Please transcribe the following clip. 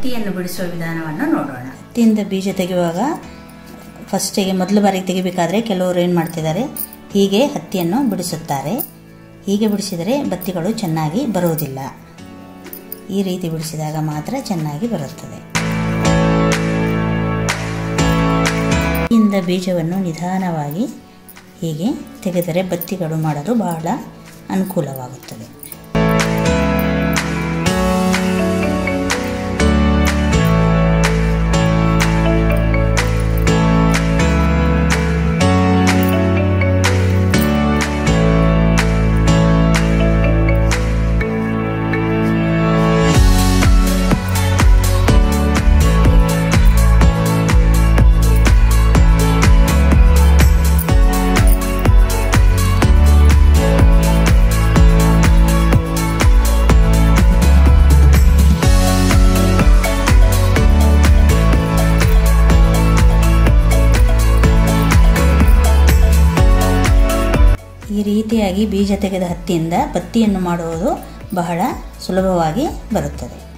ಹತ್ತಿಯನ್ನು ಬಿಡಿಸುವ ವಿಧಾನವನ್ನು ನೋಡೋಣ ಹತ್ತಿಯಿಂದ ಬೀಜ ತೆಗೆಯುವಾಗ ಫಸ್ಟಿಗೆ ಮೊದಲು ಬಾರಿಗೆ ತೆಗಿಬೇಕಾದ್ರೆ ಕೆಲವರು ಏನು ಮಾಡ್ತಿದ್ದಾರೆ ಹೀಗೆ ಹತ್ತಿಯನ್ನು ಬಿಡಿಸುತ್ತಾರೆ ಹೀಗೆ ಬಿಡಿಸಿದರೆ ಬತ್ತಿಗಳು ಚೆನ್ನಾಗಿ ಬರುವುದಿಲ್ಲ ಈ ರೀತಿ ಬಿಡಿಸಿದಾಗ ಮಾತ್ರ ಚೆನ್ನಾಗಿ ಬರುತ್ತದೆ ಇಂದ ಬೀಜವನ್ನು ನಿಧಾನವಾಗಿ ಹೀಗೆ ತೆಗೆದರೆ ಬತ್ತಿಗಳು ಮಾಡಲು ಬಹಳ ಅನುಕೂಲವಾಗುತ್ತದೆ ಈ ರೀತಿಯಾಗಿ ಬೀಜ ತೆಗೆದ ಹತ್ತಿಯಿಂದ ಬತ್ತಿಯನ್ನು ಮಾಡುವುದು ಬಹಳ ಸುಲಭವಾಗಿ ಬರುತ್ತದೆ